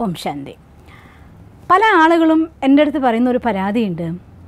ഓം ശാന്തി പല ആളുകളും എൻ്റെ അടുത്ത് പറയുന്ന ഒരു പരാതിയുണ്ട്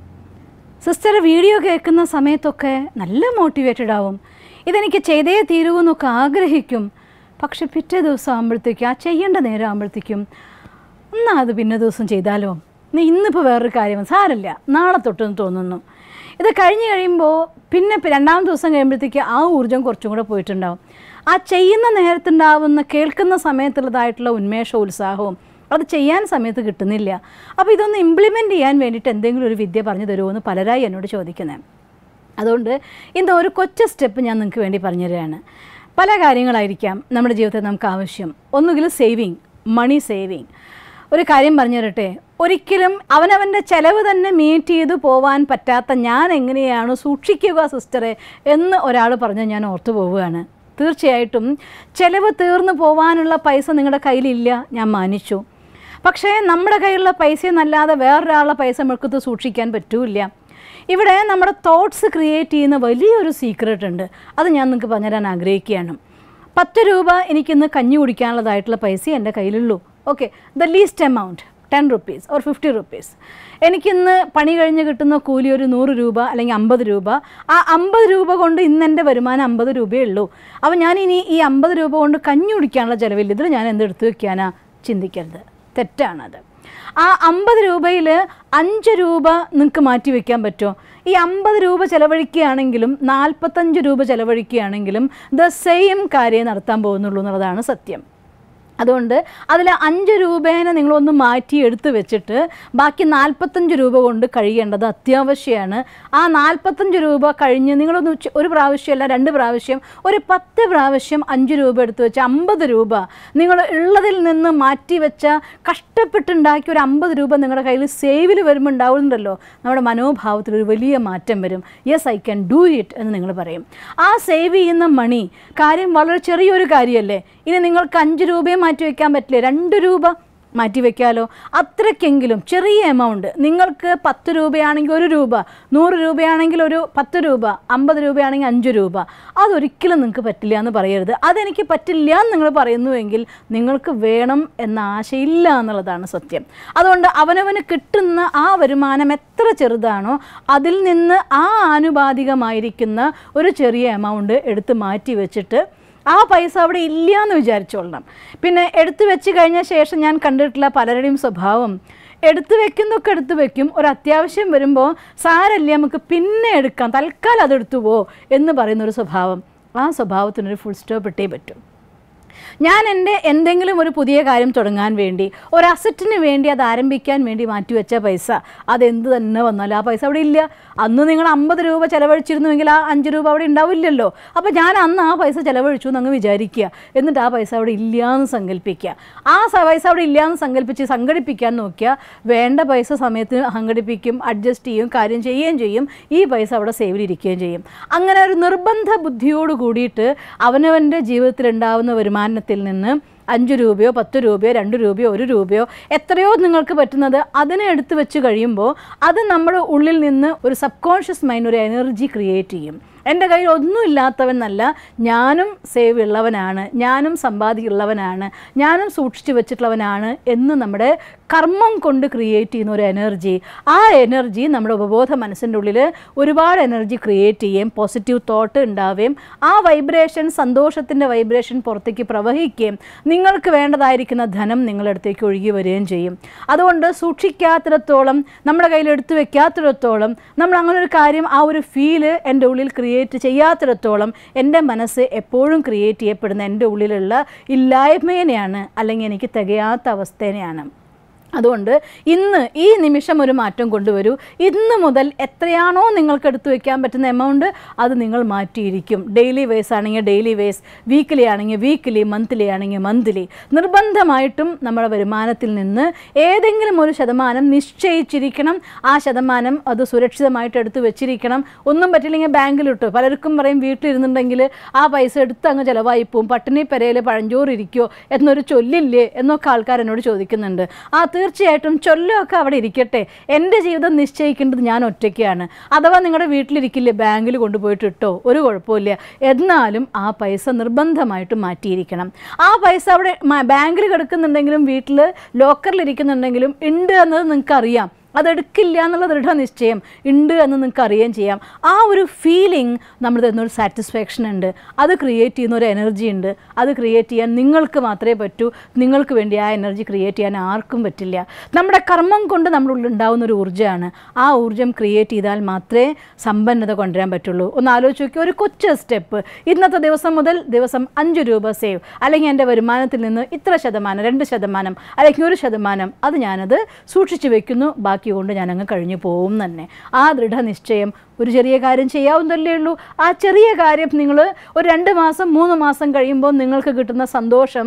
സിസ്റ്റർ വീഡിയോ കേൾക്കുന്ന സമയത്തൊക്കെ നല്ല മോട്ടിവേറ്റഡ് ആവും ഇതെനിക്ക് ചെയ്തേ തീരൂ എന്നൊക്കെ ആഗ്രഹിക്കും പക്ഷെ പിറ്റേ ദിവസം ആകുമ്പോഴത്തേക്കും ആ ചെയ്യേണ്ട നേരം ആകുമ്പോഴത്തേക്കും എന്നാ അത് പിന്നെ ദിവസം ചെയ്താലോ നീ ഇന്നിപ്പോൾ വേറൊരു കാര്യം സാരല്ല നാളെ തൊട്ടെന്ന് തോന്നുന്നു ഇത് കഴിഞ്ഞ് കഴിയുമ്പോൾ പിന്നെ പി- രണ്ടാമത്തെ ദിവസം കഴിയുമ്പോഴത്തേക്ക് ആ ഊർജ്ജം കുറച്ചും കൂടെ പോയിട്ടുണ്ടാവും ആ ചെയ്യുന്ന നേരത്തുണ്ടാവുന്ന കേൾക്കുന്ന സമയത്തുള്ളതായിട്ടുള്ള ഉന്മേഷവും ഉത്സാഹവും അത് ചെയ്യാൻ സമയത്ത് കിട്ടുന്നില്ല അപ്പോൾ ഇതൊന്ന് ഇംപ്ലിമെൻറ്റ് ചെയ്യാൻ വേണ്ടിയിട്ട് എന്തെങ്കിലും ഒരു വിദ്യ പറഞ്ഞു തരുമോ എന്ന് പലരായി എന്നോട് ചോദിക്കുന്നത് അതുകൊണ്ട് ഇന്ന് ഒരു കൊച്ചു സ്റ്റെപ്പ് ഞാൻ നിങ്ങൾക്ക് വേണ്ടി പറഞ്ഞു തരികയാണ് പല കാര്യങ്ങളായിരിക്കാം നമ്മുടെ ജീവിതത്തിൽ നമുക്ക് ആവശ്യം ഒന്നുകിൽ സേവിങ് മണി സേവിങ് ഒരു കാര്യം പറഞ്ഞു തരട്ടെ ഒരിക്കലും അവനവൻ്റെ ചെലവ് തന്നെ മീറ്റ് ചെയ്ത് പോവാൻ പറ്റാത്ത ഞാൻ എങ്ങനെയാണ് സൂക്ഷിക്കുക സിസ്റ്ററെ എന്ന് ഒരാൾ പറഞ്ഞാൽ ഞാൻ ഓർത്തു പോവുകയാണ് തീർച്ചയായിട്ടും ചെലവ് തീർന്നു പോവാനുള്ള പൈസ നിങ്ങളുടെ കയ്യിലില്ല ഞാൻ മാനിച്ചു പക്ഷേ നമ്മുടെ കയ്യിലുള്ള പൈസ എന്നല്ലാതെ വേറൊരാളുടെ പൈസ നമുക്കത് സൂക്ഷിക്കാൻ പറ്റൂല ഇവിടെ നമ്മുടെ തോട്ട്സ് ക്രിയേറ്റ് ചെയ്യുന്ന വലിയൊരു സീക്രട്ട് ഉണ്ട് അത് ഞാൻ നിങ്ങൾക്ക് പറഞ്ഞുതരാൻ ആഗ്രഹിക്കുകയാണ് പത്ത് രൂപ എനിക്കിന്ന് കഞ്ഞി കുടിക്കാനുള്ളതായിട്ടുള്ള പൈസ എൻ്റെ കയ്യിലുള്ളൂ okay the least amount ten rupees or fifty rupees എനിക്കിന്ന് പണി കഴിഞ്ഞ് കിട്ടുന്ന കൂലി ഒരു നൂറ് രൂപ അല്ലെങ്കിൽ അമ്പത് രൂപ ആ അമ്പത് രൂപ കൊണ്ട് ഇന്ന് എൻ്റെ വരുമാനം അമ്പത് രൂപയേ ഉള്ളൂ അപ്പോൾ ഞാൻ ഇനി ഈ അമ്പത് രൂപ കൊണ്ട് കഞ്ഞി കുടിക്കാനുള്ള ചിലവില്ല ഇതിൽ ഞാൻ എന്തെടുത്ത് വെക്കാനാ ചിന്തിക്കരുത് തെറ്റാണത് ആ അമ്പത് രൂപയിൽ അഞ്ച് രൂപ നിങ്ങൾക്ക് മാറ്റി വെക്കാൻ പറ്റുമോ ഈ അമ്പത് രൂപ ചിലവഴിക്കുകയാണെങ്കിലും നാൽപ്പത്തഞ്ച് രൂപ ചിലവഴിക്കുകയാണെങ്കിലും ദ സെയിം കാര്യം നടത്താൻ പോകുന്നുള്ളൂ എന്നുള്ളതാണ് സത്യം അതുകൊണ്ട് അതിൽ അഞ്ച് രൂപേനെ നിങ്ങളൊന്ന് മാറ്റി എടുത്ത് വെച്ചിട്ട് ബാക്കി നാൽപ്പത്തഞ്ച് രൂപ കൊണ്ട് കഴിയേണ്ടത് അത്യാവശ്യമാണ് ആ നാൽപ്പത്തഞ്ച് രൂപ കഴിഞ്ഞ് നിങ്ങളൊന്ന് ഉച്ച- ഒരു പ്രാവശ്യമല്ല രണ്ട് പ്രാവശ്യം ഒരു പത്ത് പ്രാവശ്യം അഞ്ച് രൂപ എടുത്ത് വെച്ച് അമ്പത് രൂപ നിങ്ങൾ ഉള്ളതിൽ നിന്ന് മാറ്റി വെച്ച കഷ്ടപ്പെട്ടുണ്ടാക്കിയ ഒരു അമ്പത് രൂപ നിങ്ങളുടെ കയ്യിൽ സേവിൽ വരുമ്പോൾ ഉണ്ടാവുന്നുണ്ടല്ലോ നമ്മുടെ മനോഭാവത്തിൽ ഒരു വലിയ മാറ്റം വരും yes I can do it എന്ന് നിങ്ങൾ പറയും ആ സേവ് ചെയ്യുന്ന മണി കാര്യം വളരെ ചെറിയൊരു കാര്യമല്ലേ ഇനി നിങ്ങൾക്ക് അഞ്ച് രൂപയും മാറ്റി വയ്ക്കാൻ പറ്റില്ല രണ്ട് രൂപ മാറ്റി വയ്ക്കാലോ അത്രയ്ക്കെങ്കിലും ചെറിയ എമൗണ്ട് നിങ്ങൾക്ക് പത്ത് രൂപയാണെങ്കിൽ ഒരു രൂപ നൂറ് രൂപയാണെങ്കിൽ ഒരു പത്ത് രൂപ അമ്പത് രൂപയാണെങ്കിൽ അഞ്ച് രൂപ അതൊരിക്കലും നിങ്ങൾക്ക് പറ്റില്ല എന്ന് പറയരുത് അതെനിക്ക് പറ്റില്ല എന്ന് നിങ്ങൾ പറയുന്നുവെങ്കിൽ നിങ്ങൾക്ക് വേണം എന്ന ആശയില്ല എന്നുള്ളതാണ് സത്യം അതുകൊണ്ട് അവനവന് കിട്ടുന്ന ആ വരുമാനം എത്ര ചെറുതാണോ അതിൽ നിന്ന് ആ ആനുപാതികമായിരിക്കുന്ന ഒരു ചെറിയ എമൗണ്ട് എടുത്ത് മാറ്റി വെച്ചിട്ട് ആ പൈസ അവിടെ ഇല്ല എന്ന് വിചാരിച്ചോളണം പിന്നെ എടുത്തു വെച്ച് കഴിഞ്ഞ ശേഷം ഞാൻ കണ്ടിട്ടുള്ള പലരുടെയും സ്വഭാവം എടുത്തു വെക്കുന്നൊക്കെ എടുത്തു വെക്കും ഒരു അത്യാവശ്യം വരുമ്പോൾ സാരല്ലേ നമുക്ക് പിന്നെ എടുക്കാം തൽക്കാലം അതെടുത്തു പോ എന്ന് പറയുന്നൊരു സ്വഭാവം ആ സ്വഭാവത്തിനൊരു ഫുൾ സ്റ്റോപ്പ് ഇട്ടേ പറ്റും ഞാൻ എൻ്റെ എന്തെങ്കിലും ഒരു പുതിയ കാര്യം തുടങ്ങാൻ വേണ്ടി ഒരു അസറ്റിന് വേണ്ടി അത് ആരംഭിക്കാൻ വേണ്ടി മാറ്റിവെച്ച പൈസ അതെന്ത് തന്നെ വന്നാലും ആ പൈസ അവിടെ ഇല്ല അന്ന് നിങ്ങൾ അമ്പത് രൂപ ചിലവഴിച്ചിരുന്നുവെങ്കിൽ ആ അഞ്ച് രൂപ അവിടെ ഉണ്ടാവില്ലല്ലോ അപ്പോൾ ഞാൻ അന്ന് ആ പൈസ ചിലവഴിച്ചു എന്ന് അങ്ങ് വിചാരിക്കുക എന്നിട്ട് ആ പൈസ അവിടെ ഇല്ല എന്ന് സങ്കല്പിക്കുക ആ സ- പൈസ അവിടെ ഇല്ല എന്ന് സങ്കല്പിച്ച് സംഘടിപ്പിക്കാൻ നോക്കിയാൽ വേണ്ട പൈസ സമയത്തിന് സംഘടിപ്പിക്കും അഡ്ജസ്റ്റ് ചെയ്യും കാര്യം ചെയ്യുകയും ചെയ്യും ഈ പൈസ അവിടെ സേവിലിരിക്കുകയും ചെയ്യും അങ്ങനെ ഒരു നിർബന്ധ ബുദ്ധിയോട് കൂടിയിട്ട് അവനവൻ്റെ ജീവിതത്തിൽ ഉണ്ടാവുന്ന വരുമാനത്തിൽ നിന്ന് അഞ്ച് രൂപയോ പത്ത് രൂപയോ രണ്ട് രൂപയോ ഒരു രൂപയോ എത്രയോ നിങ്ങൾക്ക് പറ്റുന്നത് അതിനെ എടുത്തു വെച്ച് കഴിയുമ്പോൾ അത് നമ്മുടെ ഉള്ളിൽ നിന്ന് ഒരു സബ് കോൺഷ്യസ് മൈൻഡ് ഒരു എനർജി ക്രിയേറ്റ് ചെയ്യും എൻ്റെ കയ്യിൽ ഒന്നും ഇല്ലാത്തവനല്ല ഞാനും സേവ് ഉള്ളവനാണ് ഞാനും സമ്പാദിക്കുള്ളവനാണ് ഞാനും സൂക്ഷിച്ചു വെച്ചിട്ടുള്ളവനാണ് എന്ന് നമ്മുടെ കർമ്മം കൊണ്ട് ക്രിയേറ്റ് ചെയ്യുന്ന ഒരു എനർജി ആ എനർജി നമ്മുടെ ഉപബോധ മനസ്സിൻ്റെ ഉള്ളിൽ ഒരുപാട് എനർജി ക്രിയേറ്റ് ചെയ്യുകയും പോസിറ്റീവ് തോട്ട് ഉണ്ടാവുകയും ആ വൈബ്രേഷൻ സന്തോഷത്തിൻ്റെ വൈബ്രേഷൻ പുറത്തേക്ക് പ്രവഹിക്കുകയും നിങ്ങൾക്ക് വേണ്ടതായിരിക്കുന്ന ധനം നിങ്ങളുടെ അടുത്തേക്ക് ഒഴുകി വരികയും ചെയ്യും അതുകൊണ്ട് സൂക്ഷിക്കാത്തിടത്തോളം നമ്മുടെ കയ്യിൽ എടുത്തു വെക്കാത്തിടത്തോളം നമ്മൾ അങ്ങനെ ഒരു കാര്യം ആ ഒരു ഫീല് എൻ്റെ ഉള്ളിൽ ക്രിയേറ്റ് ചെയ്യാത്തിടത്തോളം എൻ്റെ മനസ്സ് എപ്പോഴും ക്രിയേറ്റ് ചെയ്യപ്പെടുന്ന എൻ്റെ ഉള്ളിലുള്ള ഇല്ലായ്മേനെയാണ് അല്ലെങ്കിൽ എനിക്ക് തികയാത്ത അവസ്ഥേനെയാണ് അതുകൊണ്ട് ഇന്ന് ഈ നിമിഷം ഒരു മാറ്റം കൊണ്ടുവരൂ ഇന്ന് മുതൽ എത്രയാണോ നിങ്ങൾക്ക് എടുത്തു വെക്കാൻ പറ്റുന്ന എമൗണ്ട് അത് നിങ്ങൾ മാറ്റിയിരിക്കും ഡെയിലി വേസ് ആണെങ്കിൽ ഡെയിലി വേസ് വീക്കിലി ആണെങ്കിൽ വീക്കിലി മന്ത്ലി ആണെങ്കിൽ മന്ത്ലി നിർബന്ധമായിട്ടും നമ്മുടെ വരുമാനത്തിൽ നിന്ന് ഏതെങ്കിലും ഒരു ശതമാനം നിശ്ചയിച്ചിരിക്കണം ആ ശതമാനം അത് സുരക്ഷിതമായിട്ട് എടുത്ത് വെച്ചിരിക്കണം ഒന്നും പറ്റില്ലെങ്കിൽ ബാങ്കിലിട്ടു പലർക്കും പറയും വീട്ടിലിരുന്നുണ്ടെങ്കിൽ ആ പൈസ എടുത്ത് അങ്ങ് ചിലവായി പോവും പട്ടിണി പെരയിൽ പഴഞ്ചോറിരിക്കോ എന്നൊരു ചൊല്ലില്ലേ എന്നൊക്കെ ആൾക്കാർ എന്നോട് ചോദിക്കുന്നുണ്ട് ആ തീർച്ചയായിട്ടും ചൊല്ലമൊക്കെ അവിടെ ഇരിക്കട്ടെ എൻ്റെ ജീവിതം നിശ്ചയിക്കേണ്ടത് ഞാൻ ഒറ്റയ്ക്കാണ് അഥവാ നിങ്ങളുടെ വീട്ടിലിരിക്കില്ലേ ബാങ്കിൽ കൊണ്ടുപോയിട്ട് ഇട്ടോ ഒരു കുഴപ്പമില്ല എന്നാലും ആ പൈസ നിർബന്ധമായിട്ട് മാറ്റിയിരിക്കണം ആ പൈസ അവിടെ മ- ബാങ്കിൽ കിടക്കുന്നുണ്ടെങ്കിലും വീട്ടിൽ ലോക്കറിൽ ഇരിക്കുന്നുണ്ടെങ്കിലും ഉണ്ട് എന്നത് നിങ്ങൾക്ക് അറിയാം അതെടുക്കില്ല എന്നുള്ള ദൃഢനിശ്ചയം ഉണ്ട് എന്ന് നിങ്ങൾക്ക് അറിയുകയും ചെയ്യാം ആ ഒരു ഫീലിംഗ് നമ്മൾ തരുന്നൊരു സാറ്റിസ്ഫാക്ഷൻ ഉണ്ട് അത് ക്രിയേറ്റ് ചെയ്യുന്ന ഒരു എനർജി ഉണ്ട് അത് ക്രിയേറ്റ് ചെയ്യാൻ നിങ്ങൾക്ക് മാത്രമേ പറ്റൂ നിങ്ങൾക്ക് വേണ്ടി ആ എനർജി ക്രിയേറ്റ് ചെയ്യാൻ ആർക്കും പറ്റില്ല നമ്മുടെ കർമ്മം കൊണ്ട് നമ്മുടെ ഉള്ളിൽ ഉണ്ടാകുന്ന ഒരു ഊർജ്ജമാണ് ആ ഊർജ്ജം ക്രിയേറ്റ് ചെയ്താൽ മാത്രമേ സമ്പന്നത കൊണ്ടുവരാൻ പറ്റുള്ളൂ ഒന്ന് ആലോചിച്ച് നോക്കി ഒരു കൊച്ചു സ്റ്റെപ്പ് ഇന്നത്തെ ദിവസം മുതൽ ദിവസം അഞ്ച് രൂപ സേവ് അല്ലെങ്കിൽ എൻ്റെ വരുമാനത്തിൽ നിന്ന് ഇത്ര ശതമാനം രണ്ട് ശതമാനം അല്ലെങ്കിൽ ഒരു ശതമാനം അത് ഞാനത് സൂക്ഷിച്ചു വെക്കുന്നു ബാക്കി കൊണ്ട് ഞാനങ്ങ് കഴിഞ്ഞു പോവും തന്നെ ആ ദൃഢനിശ്ചയം ഒരു ചെറിയ കാര്യം ചെയ്യാവുന്നതല്ലേ ഉള്ളൂ ആ ചെറിയ കാര്യം നിങ്ങൾ ഒരു രണ്ട് മാസം മൂന്ന് മാസം കഴിയുമ്പോൾ നിങ്ങൾക്ക് കിട്ടുന്ന സന്തോഷം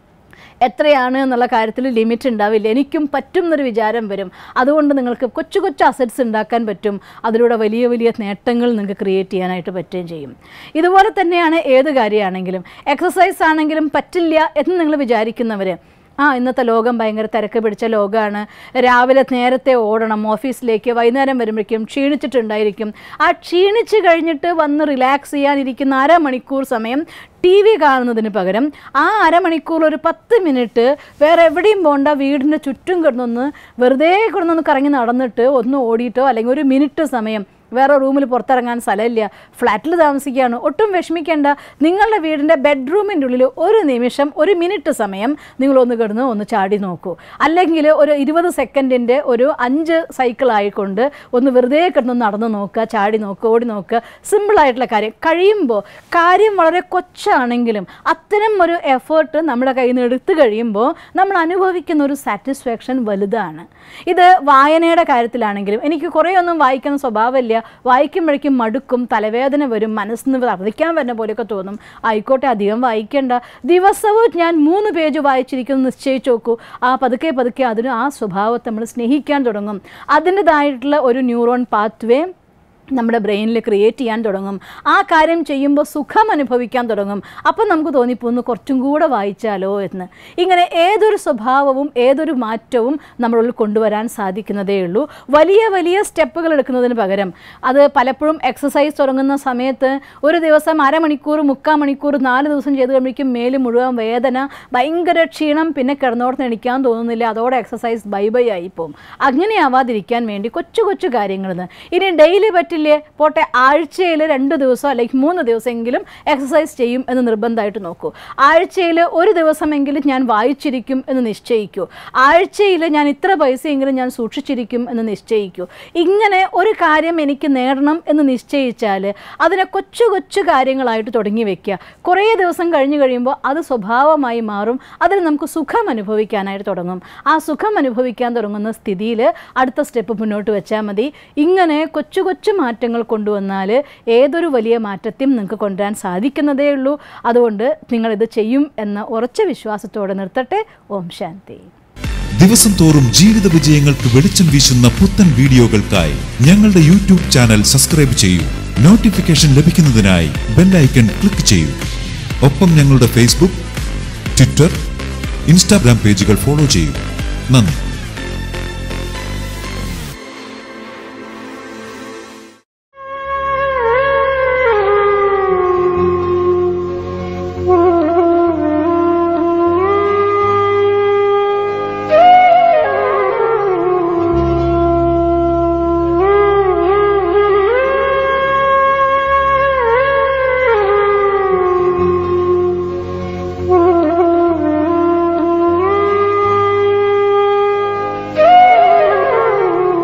എത്രയാണ് എന്നുള്ള കാര്യത്തിൽ ലിമിറ്റ് ഉണ്ടാവില്ല എനിക്കും പറ്റും എന്നൊരു വിചാരം വരും അതുകൊണ്ട് നിങ്ങൾക്ക് കൊച്ചു കൊച്ചു അസറ്റ്സ് ഉണ്ടാക്കാൻ പറ്റും അതിലൂടെ വലിയ വലിയ നേട്ടങ്ങൾ നിങ്ങൾക്ക് ക്രിയേറ്റ് ചെയ്യാനായിട്ട് പറ്റുകയും ചെയ്യും ഇതുപോലെ തന്നെയാണ് ഏത് കാര്യമാണെങ്കിലും എക്സസൈസ് ആണെങ്കിലും പറ്റില്ല എന്ന് നിങ്ങൾ വിചാരിക്കുന്നവർ ആ ഇന്നത്തെ ലോകം ഭയങ്കര തിരക്ക് പിടിച്ച ലോകമാണ് രാവിലെ നേരത്തെ ഓടണം ഓഫീസിലേക്ക് വൈകുന്നേരം വരുമ്പോഴേക്കും ക്ഷീണിച്ചിട്ടുണ്ടായിരിക്കും ആ ക്ഷീണിച്ച് കഴിഞ്ഞിട്ട് വന്ന് റിലാക്സ് ചെയ്യാനിരിക്കുന്ന അരമണിക്കൂർ സമയം ടി വി കാണുന്നതിന് പകരം ആ അരമണിക്കൂർ ഒരു പത്ത് മിനിറ്റ് വേറെ എവിടെയും പോണ്ട വീടിൻ്റെ ചുറ്റും കിടന്നൊന്ന് വെറുതെ കിടന്നൊന്ന് കറങ്ങി നടന്നിട്ട് ഒന്ന് ഓടിയിട്ടോ അല്ലെങ്കിൽ ഒരു മിനിറ്റ് സമയം വേറെ റൂമിൽ പുറത്തിറങ്ങാൻ സ്ഥലമില്ല ഫ്ലാറ്റിൽ താമസിക്കുകയാണ് ഒട്ടും വിഷമിക്കേണ്ട നിങ്ങളുടെ വീടിൻ്റെ ബെഡ്റൂമിൻ്റെ ഉള്ളിൽ ഒരു നിമിഷം ഒരു മിനിറ്റ് സമയം നിങ്ങളൊന്ന് കിടന്ന് ഒന്ന് ചാടി നോക്കൂ അല്ലെങ്കിൽ ഒരു ഇരുപത് സെക്കൻഡിൻ്റെ ഒരു അഞ്ച് സൈക്കിൾ ആയിക്കൊണ്ട് ഒന്ന് വെറുതെ കിടന്ന് നടന്ന് നോക്കുക ചാടി നോക്കുക ഓടി നോക്കുക സിമ്പിളായിട്ടുള്ള കാര്യം കഴിയുമ്പോൾ കാര്യം വളരെ കൊച്ചാണെങ്കിലും അത്തരം ഒരു എഫേർട്ട് നമ്മുടെ കയ്യിൽ നിന്ന് എടുത്തു കഴിയുമ്പോൾ നമ്മൾ അനുഭവിക്കുന്ന ഒരു സാറ്റിസ്ഫാക്ഷൻ വലുതാണ് ഇത് വായനയുടെ കാര്യത്തിലാണെങ്കിലും എനിക്ക് കുറേ ഒന്നും വായിക്കുന്ന സ്വഭാവമില്ല വായിക്കുമ്പോഴേക്കും മടുക്കും തലവേദന വരും മനസ്സിന് വർദ്ധിക്കാൻ വരുന്ന പോലെയൊക്കെ തോന്നും ആയിക്കോട്ടെ അധികം വായിക്കേണ്ട ദിവസവും ഞാൻ മൂന്ന് പേജ് വായിച്ചിരിക്കുന്നു നിശ്ചയിച്ച് നോക്കൂ ആ പതുക്കെ പതുക്കെ അതിന് ആ സ്വഭാവത്തെ നമ്മൾ സ്നേഹിക്കാൻ തുടങ്ങും അതിൻ്റെതായിട്ടുള്ള ഒരു ന്യൂറോൺ പാത്വേ നമ്മുടെ ബ്രെയിനിൽ ക്രിയേറ്റ് ചെയ്യാൻ തുടങ്ങും ആ കാര്യം ചെയ്യുമ്പോൾ സുഖം അനുഭവിക്കാൻ തുടങ്ങും അപ്പം നമുക്ക് തോന്നിപ്പോന്ന് കുറച്ചും കൂടെ വായിച്ചാലോ എന്ന് ഇങ്ങനെ ഏതൊരു സ്വഭാവവും ഏതൊരു മാറ്റവും നമ്മളുള്ളിൽ കൊണ്ടുവരാൻ സാധിക്കുന്നതേ ഉള്ളൂ വലിയ വലിയ സ്റ്റെപ്പുകൾ എടുക്കുന്നതിന് പകരം അത് പലപ്പോഴും എക്സസൈസ് തുടങ്ങുന്ന സമയത്ത് ഒരു ദിവസം അരമണിക്കൂർ മുക്കാൽ മണിക്കൂർ നാല് ദിവസം ചെയ്ത് കഴിയുമ്പോഴേക്കും മേല് മുഴുവൻ വേദന ഭയങ്കര ക്ഷീണം പിന്നെ കിടന്നോടത്ത് എണിക്കാൻ തോന്നുന്നില്ല അതോടെ എക്സസൈസ് ബൈ ബൈ ആയി പോകും അങ്ങനെ ആവാതിരിക്കാൻ വേണ്ടി കൊച്ചു കൊച്ചു കാര്യങ്ങൾ ഇനി ഡെയിലി പറ്റില്ലേ പോട്ടെ ആഴ്ചയിൽ രണ്ട് ദിവസം അല്ലെങ്കിൽ മൂന്ന് ദിവസമെങ്കിലും എക്സസൈസ് ചെയ്യും എന്ന് നിർബന്ധമായിട്ട് നോക്കൂ ആഴ്ചയിൽ ഒരു ദിവസമെങ്കിലും ഞാൻ വായിച്ചിരിക്കും എന്ന് നിശ്ചയിക്കൂ ആഴ്ചയിൽ ഞാൻ ഇത്ര പൈസയെങ്കിലും ഞാൻ സൂക്ഷിച്ചിരിക്കും എന്ന് നിശ്ചയിക്കൂ ഇങ്ങനെ ഒരു കാര്യം എനിക്ക് നേടണം എന്ന് നിശ്ചയിച്ചാൽ അതിനെ കൊച്ചു കൊച്ചു കാര്യങ്ങളായിട്ട് തുടങ്ങി വെക്കുക കുറേ ദിവസം കഴിഞ്ഞ് കഴിയുമ്പോൾ അത് സ്വഭാവമായി മാറും അതിൽ നമുക്ക് സുഖം അനുഭവിക്കാനായിട്ട് തുടങ്ങും ആ സുഖം അനുഭവിക്കാൻ തുടങ്ങുന്ന സ്ഥിതിയിൽ അടുത്ത സ്റ്റെപ്പ് മുന്നോട്ട് വെച്ചാൽ മതി ഇങ്ങനെ കൊച്ചു കൊച്ചു മാറ്റങ്ങൾ കൊണ്ടുവന്നാൽ ഏതൊരു വലിയ മാറ്റത്തെയും നിങ്ങൾക്ക് കൊണ്ടുവരാൻ സാധിക്കുന്നതേ ഉള്ളൂ അതുകൊണ്ട് നിങ്ങളിത് ചെയ്യും എന്ന ഉറച്ച വിശ്വാസത്തോടെ നിർത്തട്ടെ ഓം ശാന്തി ദിവസം തോറും ജീവിത വിജയങ്ങൾക്ക് വെളിച്ചം വീശുന്ന പുത്തൻ വീഡിയോകൾക്കായി ഞങ്ങളുടെ യൂട്യൂബ് ചാനൽ സബ്സ്ക്രൈബ് ചെയ്യൂ നോട്ടിഫിക്കേഷൻ ലഭിക്കുന്നതിനായി ബെല്ലൈക്കൺ ക്ലിക്ക് ചെയ്യൂ ഒപ്പം ഞങ്ങളുടെ ഫേസ്ബുക്ക് ട്വിറ്റർ ഇൻസ്റ്റാഗ്രാം പേജുകൾ ഫോളോ ചെയ്യൂ നന്ദി